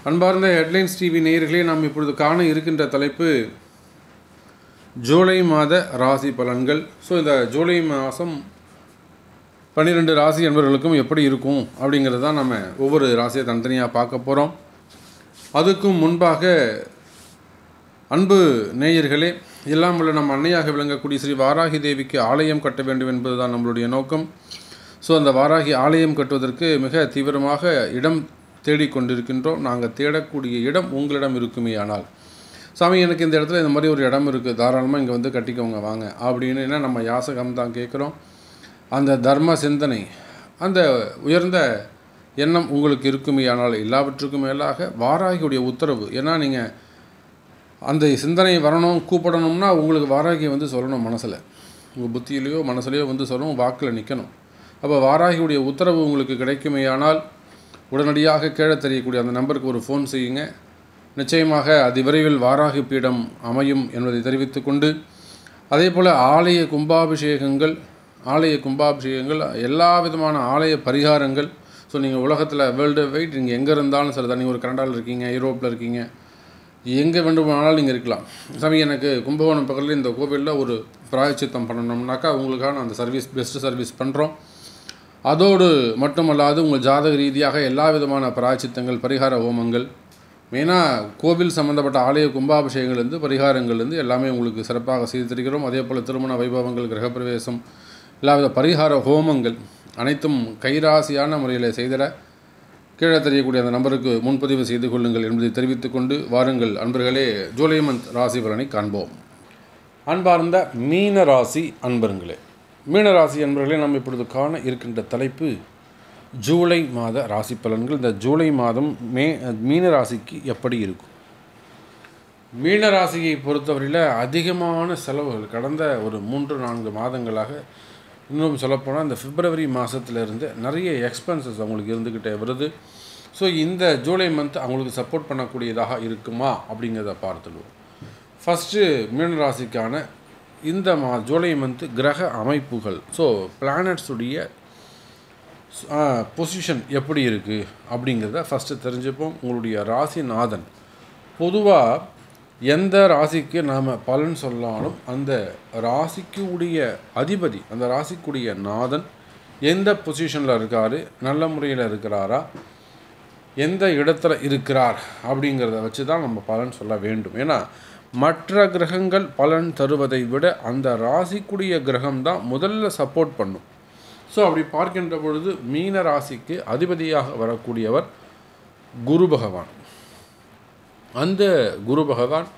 அன்பார்ந்த headlines TV நேயர்களே நாம் இப்பொழுது காண இருக்கின்ற தலைப்பு ஜூலை மாத ராசி பலன்கள் ஸோ இந்த ஜூலை மாதம் பன்னிரெண்டு ராசி என்பவர்களுக்கும் எப்படி இருக்கும் அப்படிங்கிறது தான் நம்ம ஒவ்வொரு ராசியை தனித்தனியாக பார்க்க போகிறோம் அதுக்கும் முன்பாக அன்பு நேயர்களே எல்லாம் உள்ள நம் அன்னையாக விளங்கக்கூடிய ஸ்ரீ வாராகி தேவிக்கு ஆலயம் கட்ட வேண்டும் என்பதுதான் நம்மளுடைய நோக்கம் ஸோ அந்த வாராகி ஆலயம் கட்டுவதற்கு மிக தீவிரமாக இடம் தேடிக்கொண்டிருக்கின்றோம் நாங்கள் தேடக்கூடிய இடம் உங்களிடம் இருக்குமே ஆனால் சாமி எனக்கு இந்த இடத்துல இந்த மாதிரி ஒரு இடம் இருக்குது தாராளமாக இங்கே வந்து கட்டிக்கோங்க வாங்க அப்படின்னு என்ன நம்ம யாசகம் தான் கேட்குறோம் அந்த தர்ம சிந்தனை அந்த உயர்ந்த எண்ணம் உங்களுக்கு இருக்குமே ஆனால் எல்லாவற்றுக்கும் மேலாக வாராகியுடைய உத்தரவு ஏன்னா நீங்கள் அந்த சிந்தனை வரணும் கூப்பிடணும்னா உங்களுக்கு வாராகி வந்து சொல்லணும் மனசில் உங்கள் புத்தியிலையோ மனசுலையோ வந்து சொல்லணும் வாக்கில் நிற்கணும் அப்போ வாராகியுடைய உத்தரவு உங்களுக்கு கிடைக்குமேயானால் உடனடியாக கீழே தெரியக்கூடிய அந்த நம்பருக்கு ஒரு ஃபோன் செய்யுங்க நிச்சயமாக அதி விரைவில் வாராகி பீடம் அமையும் என்பதை தெரிவித்துக்கொண்டு அதே போல் ஆலய கும்பாபிஷேகங்கள் ஆலய கும்பாபிஷேகங்கள் எல்லா விதமான ஆலய பரிகாரங்கள் ஸோ நீங்கள் உலகத்தில் வேர்ல்டு வைட் நீங்கள் எங்கே இருந்தாலும் சரி தான் நீங்கள் ஒரு கனடாவில் இருக்கீங்க யூரோப்பில் இருக்கீங்க எங்கே வேண்டுமானாலும் நீங்கள் இருக்கலாம் சாமி எனக்கு கும்பகோணம் பக்கத்தில் இந்த கோவிலில் ஒரு பிராயச்சித்தம் பண்ணணும்னாக்கா உங்களுக்கான அந்த சர்வீஸ் பெஸ்ட்டு சர்வீஸ் பண்ணுறோம் அதோடு மட்டுமல்லாது உங்கள் ஜாதக ரீதியாக எல்லா விதமான பிராயச்சித்தங்கள் பரிகார ஹோமங்கள் மெயினாக கோவில் சம்மந்தப்பட்ட ஆலய கும்பாபிஷேகங்கள்லேருந்து பரிகாரங்கள்லேருந்து எல்லாமே உங்களுக்கு சிறப்பாக செய்து தருகிறோம் அதே போல் திருமண வைபவங்கள் கிரகப்பிரவேசம் எல்லாவித பரிகார ஹோமங்கள் அனைத்தும் கைராசியான முறையில் செய்திட கீழே தெரியக்கூடிய அந்த நம்பருக்கு முன்பதிவு செய்து கொள்ளுங்கள் என்பதை தெரிவித்துக்கொண்டு வாருங்கள் அன்பர்களே ஜூலை மந்த் ராசி பலனை காண்போம் அன்பார்ந்த மீன ராசி அன்பருங்களே மீன ராசி அன்பர்களே நாம் இப்பொழுது காண இருக்கின்ற தலைப்பு ஜூலை மாத ராசி பலன்கள் இந்த ஜூலை மாதம் மே மீன ராசிக்கு எப்படி இருக்கும் மீன ராசியை பொறுத்தவரையில் அதிகமான செலவுகள் கடந்த ஒரு மூன்று நான்கு மாதங்களாக இன்னும் சொல்லப்போனால் இந்த பிப்ரவரி மாதத்துலேருந்து நிறைய எக்ஸ்பென்சஸ் அவங்களுக்கு இருந்துக்கிட்டே வருது ஸோ இந்த ஜூலை மந்த் அவங்களுக்கு சப்போர்ட் பண்ணக்கூடியதாக இருக்குமா அப்படிங்கிறத பார்த்துடுவோம் ஃபஸ்ட்டு மீனராசிக்கான இந்த மா ஜூலை மந்த்து கிரக அமைப்புகள் ஸோ பிளானட்ஸுடைய பொசிஷன் எப்படி இருக்குது அப்படிங்கிறத ஃபஸ்ட்டு தெரிஞ்சுப்போம் உங்களுடைய ராசிநாதன் பொதுவாக எந்த ராசிக்கு நாம் பலன் சொல்லாலும் அந்த ராசிக்கு உடைய அதிபதி அந்த ராசிக்குடைய நாதன் எந்த பொசிஷனில் இருக்கார் நல்ல முறையில் இருக்கிறாரா எந்த இடத்துல இருக்கிறார் அப்படிங்கிறத வச்சு தான் நம்ம பலன் சொல்ல வேண்டும் ஏன்னா மற்ற கிரகங்கள் பலன் தருவதை விட அந்த ராசிக்குரிய கிரகம் தான் முதல்ல சப்போர்ட் பண்ணும் ஸோ அப்படி பார்க்கின்ற பொழுது மீன ராசிக்கு அதிபதியாக வரக்கூடியவர் குரு பகவான் அந்த குரு பகவான்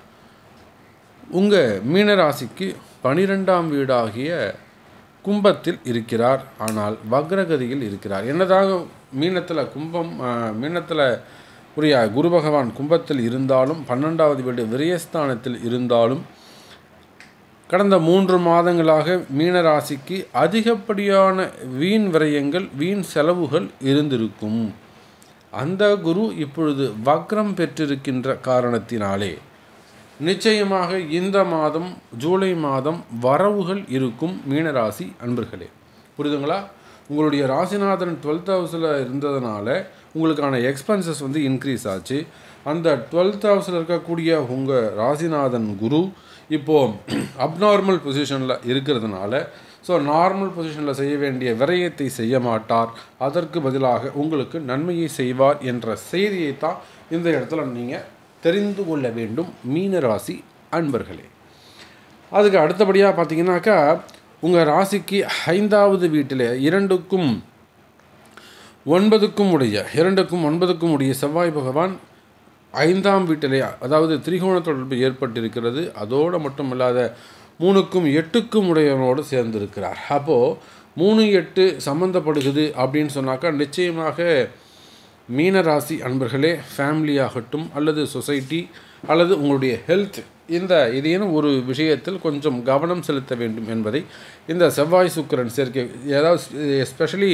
உங்கள் மீனராசிக்கு பனிரெண்டாம் வீடாகிய கும்பத்தில் இருக்கிறார் ஆனால் வக்ரகதியில் இருக்கிறார் என்னதாக மீனத்தில் கும்பம் மீனத்தில் உரிய குரு பகவான் கும்பத்தில் இருந்தாலும் பன்னெண்டாவது வீடு விரயஸ்தானத்தில் இருந்தாலும் கடந்த மூன்று மாதங்களாக மீனராசிக்கு அதிகப்படியான வீண் விரயங்கள் வீண் செலவுகள் இருந்திருக்கும் அந்த குரு இப்பொழுது வக்ரம் பெற்றிருக்கின்ற காரணத்தினாலே நிச்சயமாக இந்த மாதம் ஜூலை மாதம் வரவுகள் இருக்கும் மீனராசி அன்பர்களே புரியுதுங்களா உங்களுடைய ராசிநாதன் டுவெல்த் ஹவுஸில் இருந்ததுனால உங்களுக்கான எக்ஸ்பென்சஸ் வந்து இன்க்ரீஸ் ஆச்சு அந்த டுவெல்த் ஹவுஸில் இருக்கக்கூடிய உங்கள் ராசிநாதன் குரு இப்போது அப்நார்மல் பொசிஷனில் இருக்கிறதுனால ஸோ நார்மல் பொசிஷனில் செய்ய வேண்டிய விரயத்தை செய்ய மாட்டார் அதற்கு பதிலாக உங்களுக்கு நன்மையை செய்வார் என்ற செய்தியை தான் இந்த இடத்துல நீங்கள் தெரிந்து கொள்ள வேண்டும் மீனராசி அன்பர்களே அதுக்கு அடுத்தபடியாக பார்த்தீங்கன்னாக்கா உங்கள் ராசிக்கு ஐந்தாவது வீட்டில் இரண்டுக்கும் ஒன்பதுக்கும் உடைய இரண்டுக்கும் ஒன்பதுக்கும் உடைய செவ்வாய் பகவான் ஐந்தாம் வீட்டிலே அதாவது திரிகோண தொடர்பு ஏற்பட்டிருக்கிறது அதோடு மட்டும் இல்லாத மூணுக்கும் எட்டுக்கும் உடையவனோடு சேர்ந்திருக்கிறார் அப்போது மூணு எட்டு சம்மந்தப்படுகிறது அப்படின்னு சொன்னாக்கா நிச்சயமாக மீனராசி அன்பர்களே ஃபேமிலி ஆகட்டும் அல்லது சொசைட்டி அல்லது உங்களுடைய ஹெல்த் இந்த இதேனும் ஒரு விஷயத்தில் கொஞ்சம் கவனம் செலுத்த வேண்டும் என்பதை இந்த செவ்வாய் சுக்கரன் சேர்க்கை ஏதாவது எஸ்பெஷலி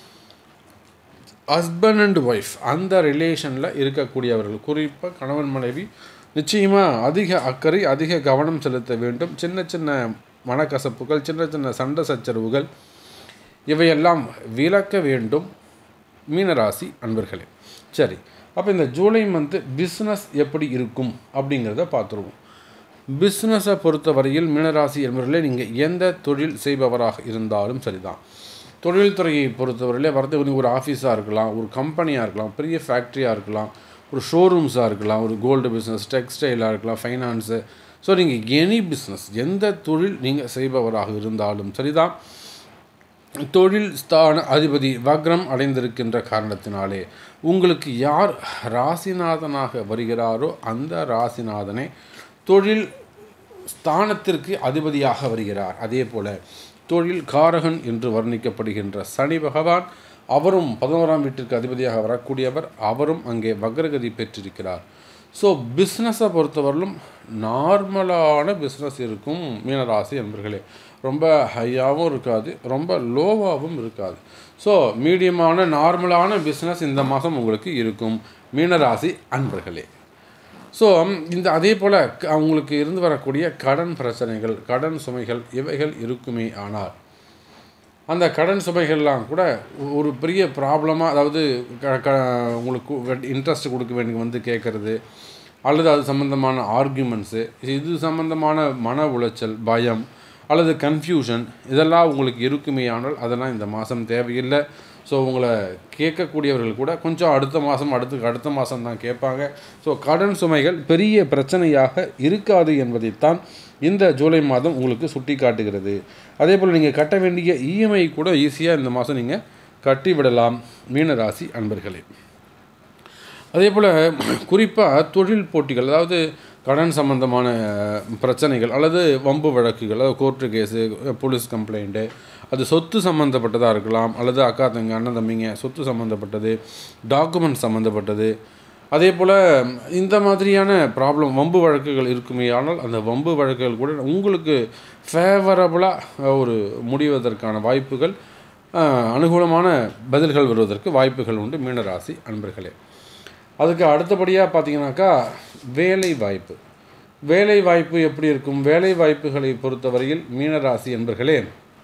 ஹஸ்பண்ட் அண்ட் ஒய்ஃப் அந்த ரிலேஷனில் இருக்கக்கூடியவர்கள் குறிப்பாக கணவன் மனைவி நிச்சயமாக அதிக அக்கறை அதிக கவனம் செலுத்த வேண்டும் சின்ன சின்ன மனக்கசப்புகள் சின்ன சின்ன சண்டை சச்சரவுகள் இவையெல்லாம் விளக்க வேண்டும் மீனராசி அன்பர்களே சரி அப்போ இந்த ஜூலை மந்த்து பிஸ்னஸ் எப்படி இருக்கும் அப்படிங்கிறத பார்த்துருவோம் பிஸ்னஸை பொறுத்தவரையில் மீனராசி என்பவர்களே நீங்கள் எந்த தொழில் செய்பவராக இருந்தாலும் சரிதான் தொழில்துறையை பொறுத்தவரையிலே வரது ஒரு ஆஃபீஸாக இருக்கலாம் ஒரு கம்பெனியாக இருக்கலாம் பெரிய ஃபேக்ட்ரியாக இருக்கலாம் ஒரு ஷோரூம்ஸாக இருக்கலாம் ஒரு கோல்டு பிஸ்னஸ் டெக்ஸ்டைலாக இருக்கலாம் ஃபைனான்ஸு ஸோ நீங்கள் எனி பிஸ்னஸ் எந்த தொழில் நீங்கள் செய்பவராக இருந்தாலும் சரிதான் தொழில் ஸ்தான அதிபதி வக்ரம் அடைந்திருக்கின்ற காரணத்தினாலே உங்களுக்கு யார் ராசிநாதனாக வருகிறாரோ அந்த ராசிநாதனை தொழில் ஸ்தானத்திற்கு அதிபதியாக வருகிறார் அதே போல தொழில் காரகன் என்று வர்ணிக்கப்படுகின்ற சனி பகவான் அவரும் பதினோராம் வீட்டிற்கு அதிபதியாக வரக்கூடியவர் அவரும் அங்கே வக்ரகதி பெற்றிருக்கிறார் ஸோ பிஸ்னஸை பொறுத்தவரையிலும் நார்மலான பிஸ்னஸ் இருக்கும் மீனராசி என்பர்களே ரொம்ப ஹையாகவும் இருக்காது ரொம்ப லோவாகவும் இருக்காது ஸோ மீடியமான நார்மலான பிஸ்னஸ் இந்த மாதம் உங்களுக்கு இருக்கும் மீனராசி அன்பர்களே ஸோ இந்த அதே போல் அவங்களுக்கு இருந்து வரக்கூடிய கடன் பிரச்சனைகள் கடன் சுமைகள் இவைகள் இருக்குமே ஆனால் அந்த கடன் சுமைகள்லாம் கூட ஒரு பெரிய ப்ராப்ளமாக அதாவது க க உங்களுக்கு இன்ட்ரெஸ்ட் கொடுக்க வேண்டிய வந்து கேட்குறது அல்லது அது சம்மந்தமான ஆர்கியூமெண்ட்ஸு இது சம்மந்தமான மன உளைச்சல் பயம் அல்லது கன்ஃபியூஷன் இதெல்லாம் உங்களுக்கு இருக்குமே ஆனால் அதெல்லாம் இந்த மாதம் தேவையில்லை ஸோ உங்களை கேட்கக்கூடியவர்கள் கூட கொஞ்சம் அடுத்த மாதம் அடுத்து அடுத்த மாதம் தான் கேட்பாங்க ஸோ கடன் சுமைகள் பெரிய பிரச்சனையாக இருக்காது என்பதைத்தான் இந்த ஜூலை மாதம் உங்களுக்கு சுட்டி காட்டுகிறது அதே போல் நீங்கள் கட்ட வேண்டிய இஎம்ஐ கூட ஈஸியாக இந்த மாதம் நீங்கள் கட்டிவிடலாம் மீனராசி அன்பர்களே அதே போல் குறிப்பாக தொழில் போட்டிகள் அதாவது கடன் சம்பந்தமான பிரச்சனைகள் அல்லது வம்பு வழக்குகள் அதாவது கோர்ட்டு கேஸு போலீஸ் கம்ப்ளைண்ட்டு அது சொத்து சம்மந்தப்பட்டதாக இருக்கலாம் அல்லது அக்கா தங்க அண்ணன் தம்பிங்க சொத்து சம்மந்தப்பட்டது டாக்குமெண்ட் சம்மந்தப்பட்டது அதே போல் இந்த மாதிரியான ப்ராப்ளம் வம்பு வழக்குகள் இருக்குமே ஆனால் அந்த வம்பு வழக்குகள் கூட உங்களுக்கு ஃபேவரபுளாக ஒரு முடிவதற்கான வாய்ப்புகள் அனுகூலமான பதில்கள் வருவதற்கு வாய்ப்புகள் உண்டு மீனராசி அன்பர்களே அதுக்கு அடுத்தபடியாக பார்த்தீங்கன்னாக்கா வேலை வாய்ப்பு வேலை வாய்ப்பு எப்படி இருக்கும் வேலை வாய்ப்புகளை பொறுத்தவரையில் மீனராசி என்பர்களே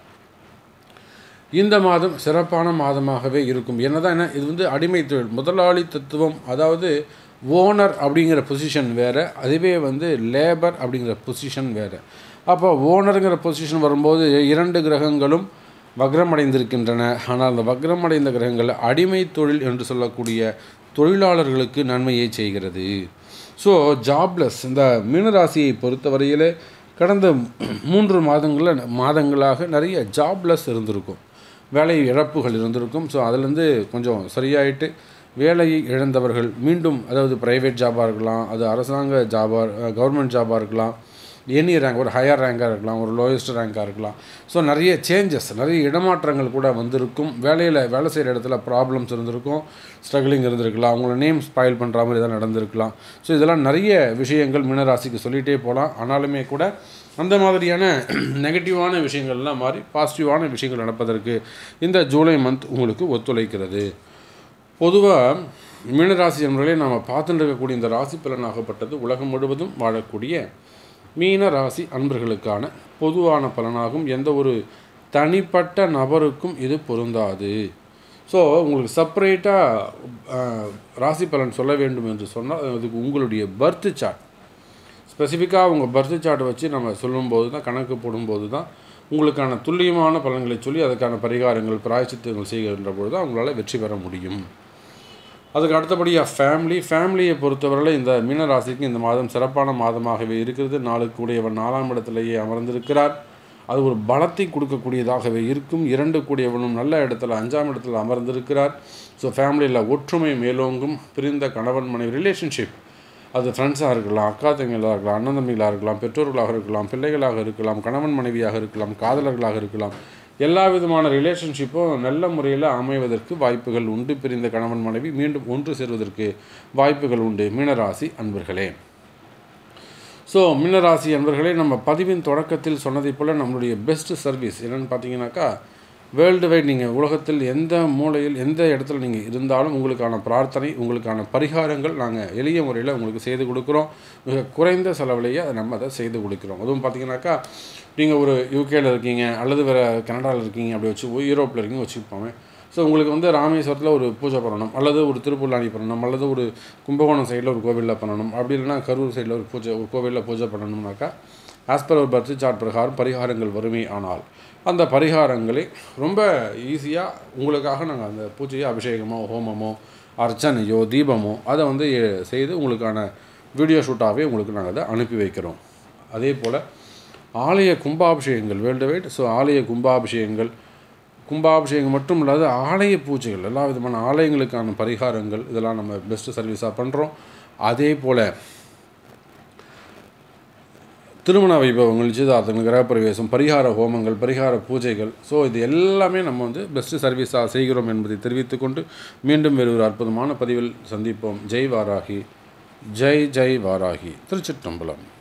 இந்த மாதம் சிறப்பான மாதமாகவே இருக்கும் என்னதான் என்ன இது வந்து அடிமை தொழில் முதலாளி தத்துவம் அதாவது ஓனர் அப்படிங்கிற பொசிஷன் வேறு அதுவே வந்து லேபர் அப்படிங்கிற பொசிஷன் வேறு அப்போ ஓனருங்கிற பொசிஷன் வரும்போது இரண்டு கிரகங்களும் வக்ரமடைந்திருக்கின்றன ஆனால் அந்த வக்ரமடைந்த கிரகங்கள் அடிமை தொழில் என்று சொல்லக்கூடிய தொழிலாளர்களுக்கு நன்மையை செய்கிறது ஸோ ஜாப்லெஸ் இந்த மீனராசியை பொறுத்தவரையில் கடந்த மூன்று மாதங்களில் மாதங்களாக நிறைய ஜாப்லெஸ் இருந்திருக்கும் வேலை இழப்புகள் இருந்திருக்கும் ஸோ அதுலேருந்து கொஞ்சம் சரியாயிட்டு வேலையை இழந்தவர்கள் மீண்டும் அதாவது ப்ரைவேட் ஜாபாக இருக்கலாம் அது அரசாங்க ஜாபாக கவர்மெண்ட் ஜாபாக இருக்கலாம் எனி ரேங்க் ஒரு ஹையர் ரேங்காக இருக்கலாம் ஒரு லோயஸ்ட் ரேங்காக இருக்கலாம் ஸோ நிறைய சேஞ்சஸ் நிறைய இடமாற்றங்கள் கூட வந்திருக்கும் வேலையில் வேலை செய்கிற இடத்துல ப்ராப்ளம்ஸ் இருந்திருக்கும் ஸ்ட்ரகிளிங் இருந்திருக்கலாம் அவங்கள நேம் ஸ்பாயில் பண்ணுற மாதிரி தான் நடந்திருக்கலாம் ஸோ இதெல்லாம் நிறைய விஷயங்கள் மீனராசிக்கு சொல்லிகிட்டே போகலாம் ஆனாலுமே கூட அந்த மாதிரியான நெகட்டிவான விஷயங்கள்லாம் மாறி பாசிட்டிவான விஷயங்கள் நடப்பதற்கு இந்த ஜூலை மந்த் உங்களுக்கு ஒத்துழைக்கிறது பொதுவாக மீனராசி என்பவர்களே நாம் பார்த்துட்டு இருக்கக்கூடிய இந்த ராசி பலனாகப்பட்டது உலகம் முழுவதும் வாழக்கூடிய மீன ராசி அன்பர்களுக்கான பொதுவான பலனாகும் எந்த ஒரு தனிப்பட்ட நபருக்கும் இது பொருந்தாது ஸோ உங்களுக்கு செப்பரேட்டாக ராசி பலன் சொல்ல வேண்டும் என்று சொன்னால் அதுக்கு உங்களுடைய பர்த் சார்ட் ஸ்பெசிஃபிக்காக உங்கள் பர்த் சார்ட்டை வச்சு நம்ம சொல்லும்போது தான் கணக்கு போடும்போது தான் உங்களுக்கான துல்லியமான பலன்களை சொல்லி அதுக்கான பரிகாரங்கள் பிராயச்சித்தங்கள் செய்கின்ற பொழுது தான் உங்களால் வெற்றி பெற முடியும் அதுக்கு அடுத்தபடியாக ஃபேமிலி ஃபேமிலியை பொறுத்தவரையில் இந்த மீனராசிக்கு இந்த மாதம் சிறப்பான மாதமாகவே இருக்கிறது நாளுக்கு கூடியவன் நாலாம் இடத்திலேயே அமர்ந்திருக்கிறார் அது ஒரு பலத்தை கொடுக்கக்கூடியதாகவே இருக்கும் இரண்டு கூடியவனும் நல்ல இடத்துல அஞ்சாம் இடத்துல அமர்ந்திருக்கிறார் ஸோ ஃபேமிலியில் ஒற்றுமை மேலோங்கும் பிரிந்த கணவன் மனைவி ரிலேஷன்ஷிப் அது ஃப்ரெண்ட்ஸாக இருக்கலாம் அக்கா தங்கைகளாக இருக்கலாம் அண்ணன் தம்பிகளாக இருக்கலாம் பெற்றோர்களாக இருக்கலாம் பிள்ளைகளாக இருக்கலாம் கணவன் மனைவியாக இருக்கலாம் காதலர்களாக இருக்கலாம் எல்லா விதமான ரிலேஷன்ஷிப்பும் நல்ல முறையில் அமைவதற்கு வாய்ப்புகள் உண்டு பிரிந்த கணவன் மனைவி மீண்டும் ஒன்று சேர்வதற்கு வாய்ப்புகள் உண்டு மீனராசி அன்பர்களே ஸோ மீனராசி அன்பர்களே நம்ம பதிவின் தொடக்கத்தில் சொன்னதைப் போல் நம்மளுடைய பெஸ்ட் சர்வீஸ் என்னென்னு பார்த்தீங்கன்னாக்கா வேர்ல்டு வைட் நீங்கள் உலகத்தில் எந்த மூலையில் எந்த இடத்துல நீங்கள் இருந்தாலும் உங்களுக்கான பிரார்த்தனை உங்களுக்கான பரிகாரங்கள் நாங்கள் எளிய முறையில் உங்களுக்கு செய்து கொடுக்குறோம் மிக குறைந்த செலவிலேயே அதை நம்ம அதை செய்து கொடுக்குறோம் அதுவும் பார்த்தீங்கன்னாக்கா நீங்கள் ஒரு யூகேல இருக்கீங்க அல்லது வேறு கனடாவில் இருக்கீங்க அப்படி வச்சு யூரோப்பில் இருக்கீங்க வச்சுப்போமே ஸோ உங்களுக்கு வந்து ராமேஸ்வரத்தில் ஒரு பூஜை பண்ணணும் அல்லது ஒரு திருப்புல்லாணி பண்ணணும் அல்லது ஒரு கும்பகோணம் சைடில் ஒரு கோவிலில் பண்ணணும் அப்படி இல்லைன்னா கரூர் சைடில் ஒரு பூஜை ஒரு கோவிலில் பூஜை பண்ணணும்னாக்கா ஆஸ் பர் ஒரு பர்த் சார்ட் பிரகாரம் பரிகாரங்கள் வருமே ஆனால் அந்த பரிகாரங்களை ரொம்ப ஈஸியாக உங்களுக்காக நாங்கள் அந்த பூஜையோ அபிஷேகமோ ஹோமமோ அர்ச்சனையோ தீபமோ அதை வந்து எ- செய்து உங்களுக்கான வீடியோ ஷூட்டாகவே உங்களுக்கு நாங்கள் அதை அனுப்பி வைக்கிறோம் அதே போல் ஆலய கும்பாபிஷேகங்கள் வேர்ல்டு வைட் ஸோ ஆலய கும்பாபிஷேகங்கள் கும்பாபிஷேகம் மட்டும் இல்லாத ஆலய பூஜைகள் எல்லா விதமான ஆலயங்களுக்கான பரிகாரங்கள் இதெல்லாம் நம்ம பெஸ்ட்டு சர்வீஸாக பண்ணுறோம் அதே போல் திருமண வைபவங்கள் நிச்சயதார்த்தங்கள் கிரகப்பிரவேசம் பரிகார ஹோமங்கள் பரிகார பூஜைகள் ஸோ இது எல்லாமே நம்ம வந்து பெஸ்ட்டு சர்வீஸாக செய்கிறோம் என்பதை தெரிவித்துக்கொண்டு மீண்டும் வேறு ஒரு அற்புதமான பதிவில் சந்திப்போம் ஜெய் வாராகி ஜெய் ஜெய் வாராகி திருச்சிற்றம்பலம்